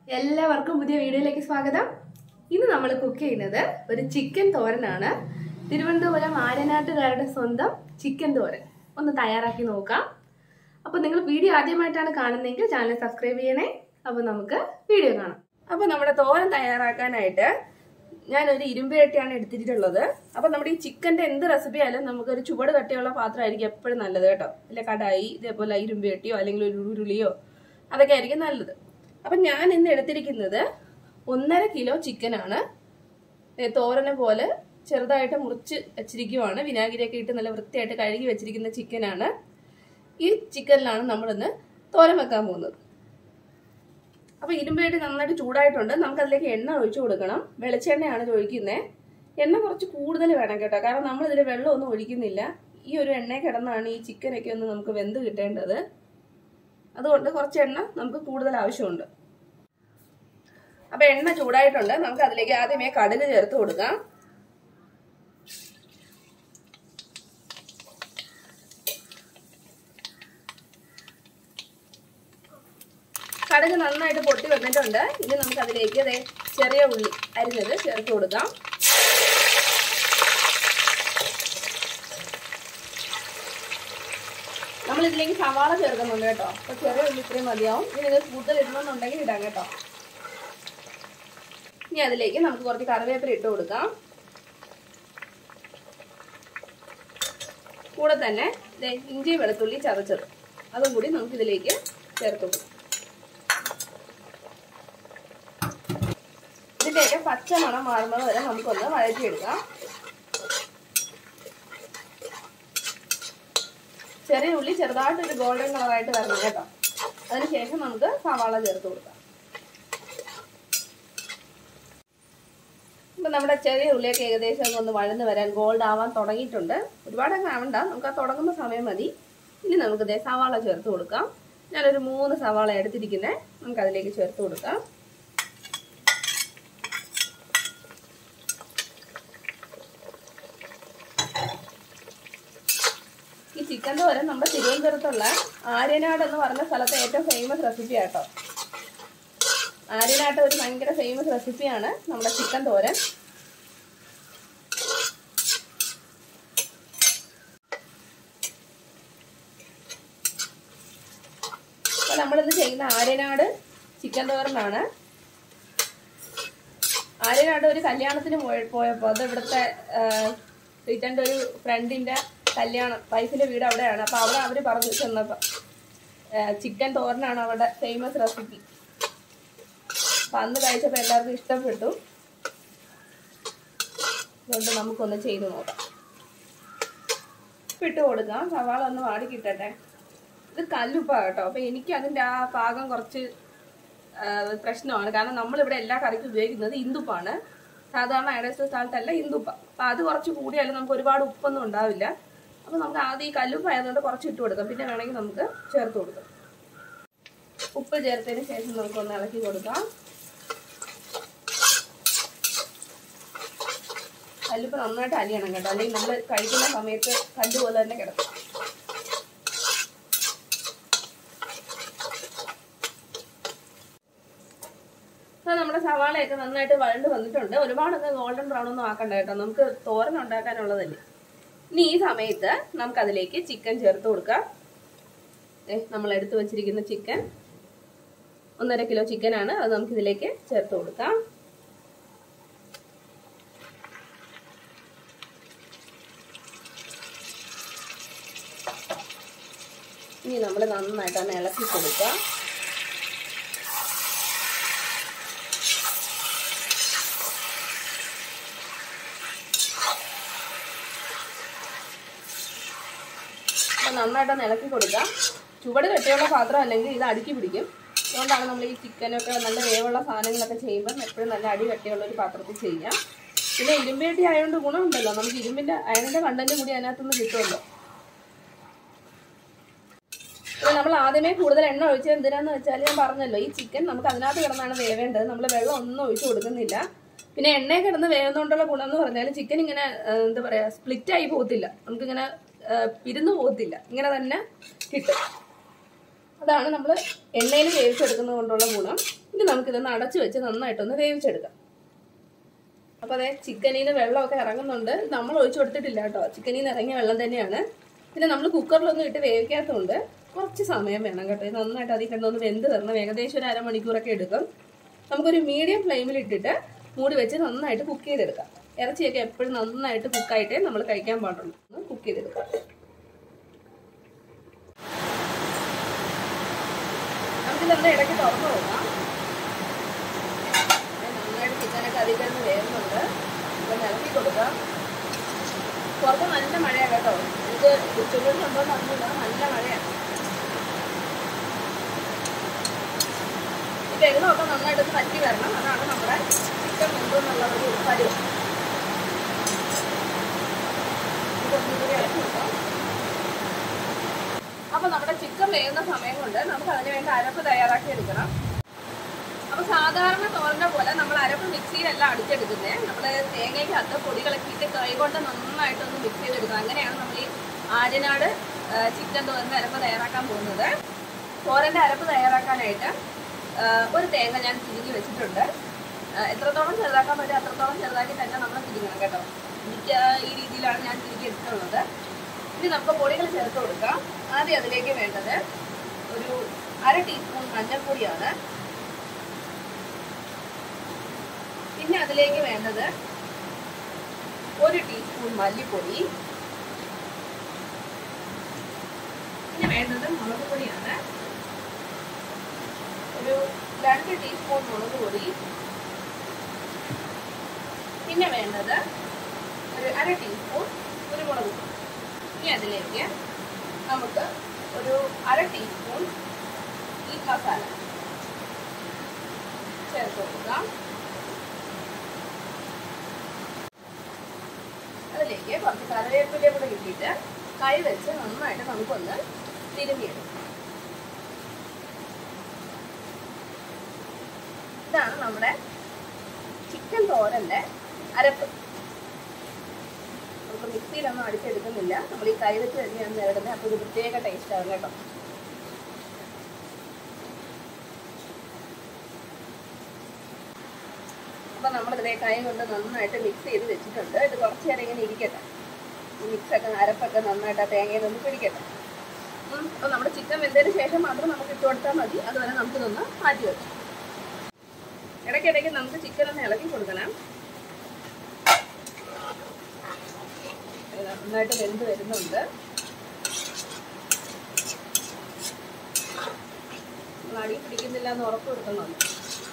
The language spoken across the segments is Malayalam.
എല്ലാവർക്കും പുതിയ വീഡിയോയിലേക്ക് സ്വാഗതം ഇന്ന് നമ്മൾ കുക്ക് ചെയ്യുന്നത് ഒരു ചിക്കൻ തോരനാണ് തിരുവനന്തപുരം ആര്യനാട്ടുകാരുടെ സ്വന്തം ചിക്കൻ തോരൻ ഒന്ന് തയ്യാറാക്കി നോക്കാം അപ്പോൾ നിങ്ങൾ വീഡിയോ ആദ്യമായിട്ടാണ് കാണുന്നതെങ്കിൽ ചാനൽ സബ്സ്ക്രൈബ് ചെയ്യണേ അപ്പോൾ നമുക്ക് വീഡിയോ കാണാം അപ്പോൾ നമ്മുടെ തോരൻ തയ്യാറാക്കാനായിട്ട് ഞാനൊരു ഇരുമ്പ് ചട്ടിയാണ് എടുത്തിട്ടുള്ളത് അപ്പോൾ നമ്മുടെ ഈ ചിക്കൻ്റെ എന്ത് റെസിപ്പി ആയാലും നമുക്കൊരു ചുവട് കട്ടിയുള്ള പാത്രമായിരിക്കും എപ്പോഴും നല്ലത് കേട്ടോ ഇല്ല കടായി ഇതേപോലെ ഇരുമ്പ് ചട്ടിയോ അല്ലെങ്കിൽ ഒരു ഉരുളിയോ അതൊക്കെ ആയിരിക്കും നല്ലത് അപ്പം ഞാൻ ഇന്ന് എടുത്തിരിക്കുന്നത് ഒന്നര കിലോ ചിക്കനാണ് തോരനെ പോലെ ചെറുതായിട്ട് മുറിച്ച് വെച്ചിരിക്കുവാണ് വിനാഗിരിയൊക്കെ ഇട്ട് നല്ല വൃത്തിയായിട്ട് കഴുകി വെച്ചിരിക്കുന്ന ചിക്കനാണ് ഈ ചിക്കനിലാണ് നമ്മളിന്ന് തോരൻ വെക്കാൻ പോകുന്നത് അപ്പോൾ ഇരുമ്പായിട്ട് നന്നായിട്ട് ചൂടായിട്ടുണ്ട് നമുക്ക് അതിലേക്ക് എണ്ണ ഒഴിച്ചു കൊടുക്കണം വെളിച്ചെണ്ണയാണ് ഒഴിക്കുന്നത് എണ്ണ കുറച്ച് കൂടുതൽ വേണം കേട്ടോ കാരണം നമ്മൾ ഇതിൽ വെള്ളമൊന്നും ഒഴിക്കുന്നില്ല ഈ ഒരു എണ്ണ കിടന്നാണ് ഈ ചിക്കനൊക്കെ ഒന്ന് നമുക്ക് വെന്ത് കിട്ടേണ്ടത് അതുകൊണ്ട് കുറച്ച് എണ്ണ നമുക്ക് കൂടുതൽ ആവശ്യമുണ്ട് അപ്പൊ എണ്ണ ചൂടായിട്ടുണ്ട് നമുക്ക് അതിലേക്ക് ആദ്യമേ കടുക് ചേർത്ത് കൊടുക്കാം കടുക് നന്നായിട്ട് പൊട്ടി വന്നിട്ടുണ്ട് ഇനി നമുക്ക് അതിലേക്ക് അതെ ചെറിയ ഉള്ളി അരിഞ്ഞത് ചേർത്ത് കൊടുക്കാം നമ്മൾ ഇതിലേക്ക് സവാള ചേർക്കുന്നുണ്ട് കേട്ടോ അപ്പൊ ചെറിയ ഉള്ളി ഇത്രയും മതിയാവും ഇനി നിങ്ങൾ കൂടുതൽ ഇടണമെന്നുണ്ടെങ്കിൽ ഇടാം കേട്ടോ ഇനി അതിലേക്ക് നമുക്ക് കുറച്ച് കറിവേപ്പില ഇട്ട് കൊടുക്കാം കൂടെ തന്നെ ഇഞ്ചി വെളുത്തുള്ളി ചതച്ചത് അതും കൂടി നമുക്ക് ഇതിലേക്ക് ചേർത്ത് കൊടുക്കാം ഇതിലേക്ക് പച്ച മണം മാറുന്നത് വരെ നമുക്കൊന്ന് വഴറ്റിയെടുക്കാം ചെറിയ ഉള്ളി ചെറുതായിട്ട് ഒരു ഗോൾഡൻ കളറായിട്ട് വരണം കേട്ടോ അതിനുശേഷം നമുക്ക് സവാള ചേർത്ത് കൊടുക്കാം ഇപ്പം നമ്മുടെ ചെറിയ ഉള്ളിയൊക്കെ ഏകദേശം ഒന്ന് വഴന്ന് വരാൻ ഗോൾഡ് ആവാൻ തുടങ്ങിയിട്ടുണ്ട് ഒരുപാടൊക്കെ ആവണ്ട നമുക്ക് ആ തുടങ്ങുന്ന സമയം മതി ഇനി നമുക്ക് ഇതേ സവാള ചേർത്ത് കൊടുക്കാം ഞാനൊരു മൂന്ന് സവാള എടുത്തിരിക്കുന്നത് നമുക്ക് അതിലേക്ക് ചേർത്ത് കൊടുക്കാം ഈ ചിക്കൻ തോരൻ നമ്മുടെ തിരുവനന്തപുരത്തുള്ള ആര്യനാട് എന്ന് പറഞ്ഞ സ്ഥലത്തെ ഏറ്റവും ഫേമസ് റെസിപ്പി ആട്ടോ ആര്യനാട്ട് ഒരു ഭയങ്കര ഫേമസ് റെസിപ്പിയാണ് നമ്മുടെ ചിക്കൻ തോരൻ അപ്പൊ നമ്മളിന്ന് ചെയ്യുന്ന ആര്യനാട് ചിക്കൻ തോരനാണ് ആര്യനാട് ഒരു കല്യാണത്തിന് പോയ പോയപ്പോൾ അത് ഇവിടുത്തെ റീറ്റൻ്റെ ഒരു ഫ്രണ്ടിന്റെ കല്യാണം വൈഫിന്റെ വീട് അവിടെയാണ് അപ്പൊ അവിടെ അവര് പറഞ്ഞു ചെന്നപ്പോ ചിക്കൻ തോരനാണ് അവിടെ ഫേമസ് റെസിപ്പി അപ്പൊ അന്ന് കഴിച്ചപ്പോ എല്ലാവർക്കും ഇഷ്ടപ്പെട്ടു അതുകൊണ്ട് നമുക്കൊന്ന് ചെയ്തു നോക്കാം ഇട്ട് കൊടുക്കാം സവാള ഒന്ന് വാടി കിട്ടട്ടെ ഇത് കല്ലുപ്പ കേട്ടോ അപ്പൊ എനിക്ക് അതിന്റെ ആ പാകം കുറച്ച് പ്രശ്നമാണ് കാരണം നമ്മളിവിടെ എല്ലാ കറിക്കും ഉപയോഗിക്കുന്നത് ഇന്ദുപ്പാണ് സാധാരണ അയഡൈസ്ഡ് സ്ഥലത്തല്ല ഇന്ദുപ്പ അപ്പൊ അത് കുറച്ച് കൂടിയാലും നമുക്ക് ഒരുപാട് ഉപ്പൊന്നും ഉണ്ടാവില്ല അപ്പൊ നമുക്ക് ആദ്യം ഈ കല്ലുപ്പ് ആയതുകൊണ്ട് കുറച്ച് ഇട്ട് കൊടുക്കാം പിന്നെ വേണമെങ്കിൽ നമുക്ക് ചേർത്ത് കൊടുക്കാം ഉപ്പ് ചേർത്തതിന് ശേഷം നമുക്കൊന്ന് ഇളക്കി കൊടുക്കാം കല്ലുപ്പ് നന്നായിട്ട് അലിയണം കേട്ടോ അല്ലെങ്കിൽ നമ്മൾ കഴിക്കുന്ന സമയത്ത് കല്ല് പോലെ തന്നെ കിടക്കും അപ്പോൾ നമ്മുടെ സവാളയൊക്കെ നന്നായിട്ട് വഴണ്ട് വന്നിട്ടുണ്ട് ഒരുപാടൊക്കെ ഗോൾഡൻ ബ്രൗൺ ഒന്നും ആക്കണ്ട കേട്ടോ നമുക്ക് തോരൻ ഉണ്ടാക്കാനുള്ളതല്ലേ ഇനി ഈ സമയത്ത് നമുക്ക് അതിലേക്ക് ചിക്കൻ ചേർത്ത് കൊടുക്കാം നമ്മൾ എടുത്തു വെച്ചിരിക്കുന്ന ചിക്കൻ ഒന്നര കിലോ ചിക്കനാണ് അത് നമുക്ക് ഇതിലേക്ക് ചേർത്ത് കൊടുക്കാം ഇനി നമ്മൾ നന്നായിട്ട് ഒന്ന് ഇളക്കി കൊടുക്കാം അപ്പം നന്നായിട്ടൊന്ന് ഇളക്കി കൊടുക്കാം ചുവട് കെട്ടിയുള്ള പാത്രം അല്ലെങ്കിൽ ഇത് അടുക്കി പിടിക്കും അതുകൊണ്ടാണ് നമ്മൾ ഈ ചിക്കനൊക്കെ നല്ല വേവുള്ള സാധനങ്ങളൊക്കെ ചെയ്യുമ്പോൾ എപ്പോഴും നല്ല അടി കട്ടിയുള്ള ഒരു പാത്രത്തിൽ ചെയ്യാം പിന്നെ ഇരുമ്പേട്ടി ആയതുകൊണ്ട് ഗുണമുണ്ടല്ലോ നമുക്ക് ഇരുമ്പിൻ്റെ അയണിൻ്റെ കണ്ടന്റ് കൂടി അതിനകത്തുനിന്ന് കിട്ടുമല്ലോ അപ്പോൾ നമ്മൾ ആദ്യമേ കൂടുതൽ എണ്ണ ഒഴിച്ചത് എന്തിനാന്ന് വെച്ചാൽ ഞാൻ പറഞ്ഞല്ലോ ഈ ചിക്കൻ നമുക്ക് അതിനകത്ത് കിടന്നാണ് വേവേണ്ടത് നമ്മൾ വെള്ളം ഒന്നും ഒഴിച്ചു കൊടുക്കുന്നില്ല പിന്നെ എണ്ണയെ കിടന്ന് വേവുന്നതുകൊണ്ടുള്ള ഗുണം എന്ന് പറഞ്ഞാൽ ചിക്കൻ ഇങ്ങനെ എന്താ പറയുക സ്പ്ലിറ്റ് ആയി പോകത്തില്ല നമുക്കിങ്ങനെ പിരുന്നു പോകത്തില്ല ഇങ്ങനെ തന്നെ കിട്ടും അതാണ് നമ്മൾ എണ്ണയിൽ വേവിച്ചെടുക്കുന്നത് കൊണ്ടുള്ള ഗുണം ഇനി നമുക്കിതൊന്ന് അടച്ചു വെച്ച് നന്നായിട്ടൊന്ന് വേവിച്ചെടുക്കാം അപ്പോൾ അതെ ചിക്കനിൽ നിന്ന് വെള്ളമൊക്കെ ഇറങ്ങുന്നുണ്ട് ഇത് നമ്മൾ ഒഴിച്ചു കൊടുത്തിട്ടില്ല കേട്ടോ ചിക്കനിൽ നിന്ന് ഇറങ്ങിയ വെള്ളം തന്നെയാണ് പിന്നെ നമ്മൾ കുക്കറിലൊന്നും ഇട്ട് വേവിക്കാത്തതുകൊണ്ട് കുറച്ച് സമയം വേണം കേട്ടോ ഇത് നന്നായിട്ട് അതിൽ കിടന്നൊന്ന് വെന്ത് തരണം ഏകദേശം ഒരു അരമണിക്കൂറൊക്കെ എടുക്കും നമുക്കൊരു മീഡിയം ഫ്ലെയിമിൽ ഇട്ടിട്ട് മൂടി വെച്ച് നന്നായിട്ട് കുക്ക് ചെയ്തെടുക്കാം ഇറച്ചിയൊക്കെ എപ്പോഴും നന്നായിട്ട് കുക്കായിട്ടേ നമ്മൾ കഴിക്കാൻ പാടുള്ളൂ ഒന്ന് കുക്ക് ചെയ്തെടുക്കാം നമുക്കിതെന്താ ഇടയ്ക്ക് തുറന്നു നോക്കാം നന്നായിട്ട് ചിക്കനൊക്കെ അതിൽ കിടന്ന് വേവുന്നുണ്ട് ഇപ്പം ഇറക്കി കൊടുക്കാം പുറത്ത് നല്ല മഴയാണ് കേട്ടോ ഇത് ഉച്ചകളിൽ ഉണ്ടോ അറിഞ്ഞില്ല നല്ല മഴയാണ് ഈ വെള്ളമൊക്കെ നന്നായിട്ട് പറ്റി വരണം അതാണ് നമ്മുടെ ചിക്കൻ വെന്തെന്നുള്ള ഒരു പരുവം ഇതൊന്നും കൂടി ഇളക്കി കൊടുക്കാം അപ്പൊ നമ്മുടെ ചിക്കൻ വേകുന്ന സമയം കൊണ്ട് നമുക്ക് അതിന് വേണ്ട അരപ്പ് തയ്യാറാക്കി എടുക്കണം അപ്പൊ സാധാരണ തോരന്റെ പോലെ നമ്മൾ അരപ്പ് മിക്സിയിലല്ല അടിച്ചെടുക്കുന്നത് നമ്മൾ തേങ്ങയ്ക്കകത്ത് പൊടികളൊക്കെ ഇട്ട് കൈ കൊണ്ട് നന്നായിട്ടൊന്ന് മിക്സ് ചെയ്തെടുക്കണം അങ്ങനെയാണ് നമ്മൾ ഈ ആര്യനാട് ചിക്കൻ തോരന്റെ അരപ്പ് തയ്യാറാക്കാൻ പോകുന്നത് തോരന്റെ അരപ്പ് തയ്യാറാക്കാനായിട്ട് ആ, ഒരു തേങ്ങ ഞാൻ തിരിഞ്ഞ് വെച്ചിട്ടുണ്ട് ആ, എത്രത്തോളം ചെറുതാക്കാൻ പറ്റും അത്രത്തോളം ചെറുതാക്കി തന്നെ നമ്മൾ തിരിങ്ങണം കേട്ടോ എനിക്ക് ഈ രീതിയിലാണ് ഞാൻ തിരികെ എടുത്തിട്ടുള്ളത് ഇനി നമുക്ക് പൊടികൾ ചേർത്ത് കൊടുക്കാം ആദ്യം അതിലേക്ക് വേണ്ടത് ഒരു അര ടീസ്പൂൺ മഞ്ഞൾപ്പൊടിയാണ് പിന്നെ അതിലേക്ക് വേണ്ടത് ഒരു ടീസ്പൂൺ മല്ലിപ്പൊടി പിന്നെ വേണ്ടത് മുളക് പൊടിയാണ് ഒരു രണ്ട് ടീസ്പൂൺ മുളക് പൊടി പിന്നെ വേണ്ടത് ഒരു അര ടീസ്പൂൺ കുരുമുളക് പൊടി ഇനി അതിലേക്ക് നമുക്ക് ഒരു അര ടീസ്പൂൺ ഈ മസാല ചേർത്ത് കൊടുക്കാം അതിലേക്ക് കുറച്ച് കറിവേപ്പില കൂടെ ഇട്ടിട്ട് കൈ വെച്ച് നന്നായിട്ട് നമുക്കൊന്ന് തിരുമ്മിയെടുക്കാം ഇതാണ് നമ്മുടെ ചിക്കൻ തോരന്റെ അരപ്പ് നമുക്ക് മിക്സിയിലൊന്നും അടിച്ചെടുക്കുന്നില്ല നമ്മൾ ഈ കൈ വെച്ച് തന്നെയാണ് നേടുന്നത് അപ്പോൾ ഇത് പ്രത്യേക ടേസ്റ്റ് ആവും കേട്ടോ അപ്പോൾ നമ്മളിതേ കൈ കൊണ്ട് നന്നായിട്ട് മിക്സ് ചെയ്ത് വെച്ചിട്ടുണ്ട് ഇത് കുറച്ച് നേരം ഇങ്ങനെ ഇരിക്കട്ടെ ഈ മിക്സൊക്കെ അരപ്പൊക്കെ നന്നായിട്ട് ആ തേങ്ങയിൽ നിന്ന് പിടിക്കട്ടെ അപ്പോൾ നമ്മുടെ ചിക്കൻ വെന്തതിന് ശേഷം മാത്രം നമുക്ക് ഇട്ട് കൊടുത്താൽ മതി അതുവരെ നമുക്കിതൊന്ന് മാറ്റി വെക്കാം ഇടയ്ക്കിടയ്ക്ക് നമുക്ക് ചിക്കൻ ഒന്ന് ഇളക്കി കൊടുക്കണം ഇത് നന്നായിട്ട് വെന്ത് വരുന്നുണ്ട് നമ്മൾ അടി പിടിക്കുന്നില്ല എന്ന് ഉറപ്പ് വരുത്തുന്നുണ്ട്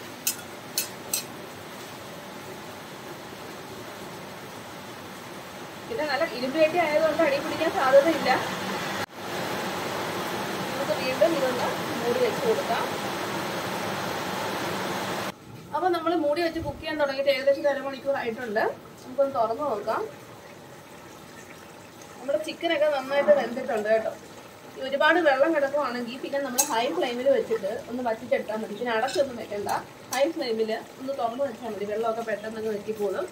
ഇത് നല്ല ഇരുമ്പേറ്റി ആയതുകൊണ്ട് അടി പിടിക്കാൻ സാധ്യതയില്ല നമുക്ക് വീണ്ടും ഇതൊന്ന് മൂടി വെച്ച് കൊടുക്കാം അപ്പൊ നമ്മൾ മൂടി വെച്ച് കുക്ക് ചെയ്യാൻ തുടങ്ങിയിട്ട് ഏകദേശം ഒരു അരമണിക്കൂർ ആയിട്ടുണ്ട് നമുക്കൊന്ന് തുറന്നു നോക്കാം നമ്മുടെ ചിക്കനൊക്കെ നന്നായിട്ട് വെന്തിട്ടുണ്ട് കേട്ടോ ഈ ഒരുപാട് വെള്ളം കിടക്കുവാണെങ്കിൽ പിന്നെ നമ്മൾ ഹൈ ഫ്ലെയിമിൽ വെച്ചിട്ട് ഒന്ന് വറ്റിച്ചെടുത്താൽ മതി പിന്നെ അടച്ചൊന്നും വെക്കണ്ട ഹൈ ഫ്ലെയിമിൽ ഒന്ന് തുറന്നു വെച്ചാൽ മതി വെള്ളമൊക്കെ പെട്ടെന്ന് വെറ്റിക്കോളും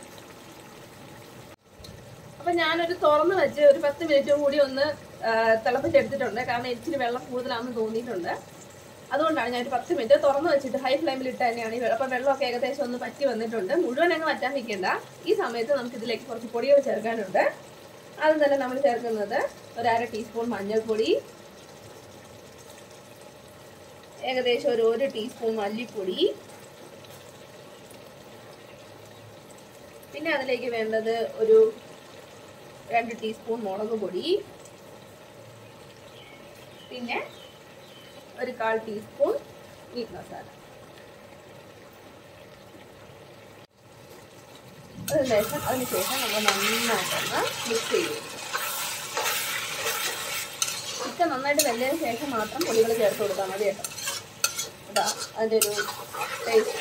അപ്പൊ ഞാനൊരു തുറന്ന് വെച്ച് ഒരു പത്ത് മിനിറ്റ് കൂടി ഒന്ന് ആ, തിളപ്പിച്ചെടുത്തിട്ടുണ്ട് കാരണം ഇച്ചിരി വെള്ളം കൂടുതലാണെന്ന് തോന്നിയിട്ടുണ്ട് അതുകൊണ്ടാണ് ഞാൻ ഒരു പത്ത് മിനിറ്റ് തുറന്ന് വെച്ചിട്ട് ഹൈ ഫ്ലെയിമിൽ ഇട്ട് തന്നെയാണ് ഈ വെള്ളം അപ്പം വെള്ളമൊക്കെ ഏകദേശം ഒന്ന് പറ്റി വന്നിട്ടുണ്ട് മുഴുവൻ അങ്ങ് വറ്റാൻ നിൽക്കേണ്ട ഈ സമയത്ത് നമുക്ക് ഇതിലേക്ക് കുറച്ച് പൊടികൾ ചേർക്കാനുണ്ട് ആദ്യം തന്നെ നമ്മൾ ചേർക്കുന്നത് ഒരു അര ടീസ്പൂൺ മഞ്ഞൾപ്പൊടി ഏകദേശം ഒരു ഒരു ടീസ്പൂൺ മല്ലിപ്പൊടി പിന്നെ അതിലേക്ക് വേണ്ടത് ഒരു രണ്ട് ടീസ്പൂൺ മുളക് പൊടി പിന്നെ ഒരു കാൽ ടീസ്പൂൺ മീറ്റ് മസാല അതിനുശേഷം അതിനുശേഷം നമ്മൾ നന്നായിട്ടൊന്ന് മിക്സ് ചെയ്ത് ചിക്കൻ നന്നായിട്ട് വെന്തതിന് ശേഷം മാത്രം പൊടികൾ ചേർത്ത് കൊടുത്താൽ മതി കേട്ടോ അതാ അതിൻ്റെ ഒരു ടേസ്റ്റ്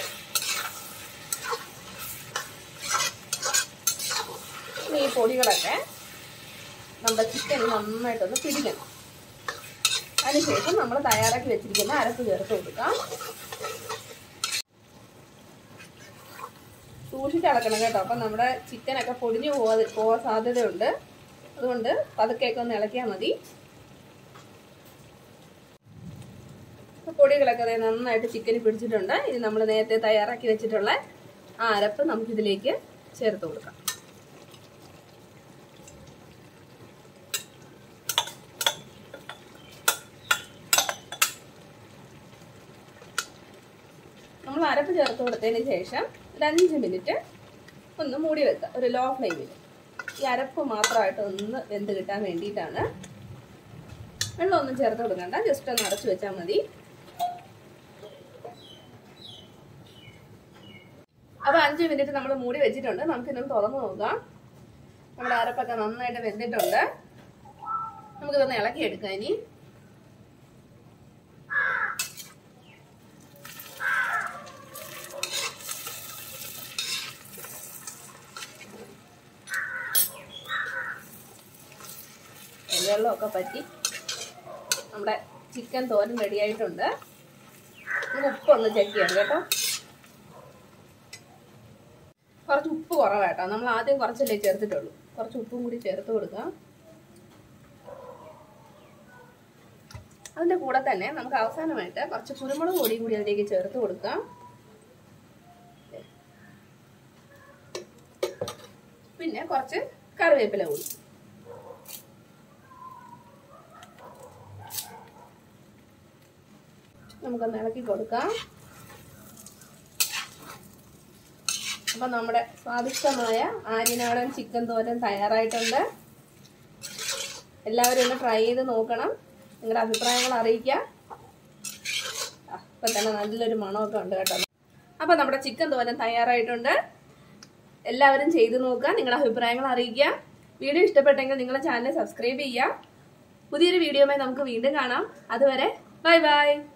ഇനി ഈ പൊടികളൊക്കെ നമ്മുടെ ചിക്കൻ നന്നായിട്ടൊന്ന് പിടിക്കണം അതിനുശേഷം നമ്മൾ തയ്യാറാക്കി വെച്ചിരിക്കുന്ന അരപ്പ് ചേർത്ത് കൊടുക്കാം സൂക്ഷിച്ച് അളക്കണം കേട്ടോ അപ്പം നമ്മുടെ ചിക്കനൊക്കെ പൊടിഞ്ഞു പോവാതെ പോകാൻ സാധ്യതയുണ്ട് അതുകൊണ്ട് പതുക്കെയൊക്കെ ഒന്ന് ഇളക്കിയാൽ മതി ഇപ്പൊ പൊടി പൊടികളൊക്കെ ദേ നന്നായിട്ട് ചിക്കനിൽ പിടിച്ചിട്ടുണ്ട് ഇനി നമ്മൾ നേരത്തെ തയ്യാറാക്കി വെച്ചിട്ടുള്ള ആ അരപ്പ് നമുക്കിതിലേക്ക് ചേർത്ത് കൊടുക്കാം നമ്മൾ അരപ്പ് ചേർത്ത് കൊടുത്തതിന് ശേഷം ഒരു അഞ്ച് മിനിറ്റ് ഒന്ന് മൂടി വെക്കുക ഒരു ലോ ഫ്ലെയിമിൽ ഈ അരപ്പ് മാത്രമായിട്ട് ഒന്ന് വെന്ത് കിട്ടാൻ വേണ്ടിയിട്ടാണ് വെള്ളമൊന്നും ചേർത്ത് കൊടുക്കണ്ട ജസ്റ്റ് ഒന്ന് അടച്ചു വെച്ചാൽ മതി അപ്പൊ അഞ്ച് മിനിറ്റ് നമ്മൾ മൂടി വെച്ചിട്ടുണ്ട് നമുക്ക് ഇതൊന്ന് തുറന്നു നോക്കാം നമ്മുടെ അരപ്പൊക്കെ നന്നായിട്ട് വെന്തിട്ടുണ്ട് നമുക്കിതൊന്ന് ഇളക്കിയെടുക്കാം ഇനി വെള്ളമൊക്കെ പറ്റി നമ്മുടെ ചിക്കൻ തോരൻ റെഡി ആയിട്ടുണ്ട് നമുക്ക് ഉപ്പൊന്ന് ചെക്ക് ചെയ്യണം കേട്ടോ കുറച്ച് ഉപ്പ് കുറവാട്ടോ നമ്മൾ ആദ്യം കുറച്ചല്ലേ ചേർത്തിട്ടുള്ളൂ കുറച്ച് ഉപ്പും കൂടി ചേർത്ത് കൊടുക്കാം അതിന്റെ കൂടെ തന്നെ നമുക്ക് അവസാനമായിട്ട് കുറച്ച് കുരുമുളക് പൊടിയും കൂടി അതിലേക്ക് ചേർത്ത് കൊടുക്കാം പിന്നെ കുറച്ച് കറിവേപ്പില കൂടി നമുക്കൊന്ന് ഇളക്കി കൊടുക്കാം അപ്പം നമ്മുടെ സ്വാദിഷ്ടമായ ആര്യനാടൻ ചിക്കൻ തോരൻ തയ്യാറായിട്ടുണ്ട് എല്ലാവരും ഒന്ന് ട്രൈ ചെയ്ത് നോക്കണം നിങ്ങളുടെ അഭിപ്രായങ്ങൾ അറിയിക്കുക അപ്പം തന്നെ നല്ലൊരു മണമൊക്കെ ഉണ്ട് കേട്ടോ അപ്പം നമ്മുടെ ചിക്കൻ തോരൻ തയ്യാറായിട്ടുണ്ട് എല്ലാവരും ചെയ്തു നോക്കുക നിങ്ങളുടെ അഭിപ്രായങ്ങൾ അറിയിക്കുക വീഡിയോ ഇഷ്ടപ്പെട്ടെങ്കിൽ നിങ്ങളുടെ ചാനൽ സബ്സ്ക്രൈബ് ചെയ്യുക പുതിയൊരു വീഡിയോയുമായി നമുക്ക് വീണ്ടും കാണാം അതുവരെ ബൈ ബൈ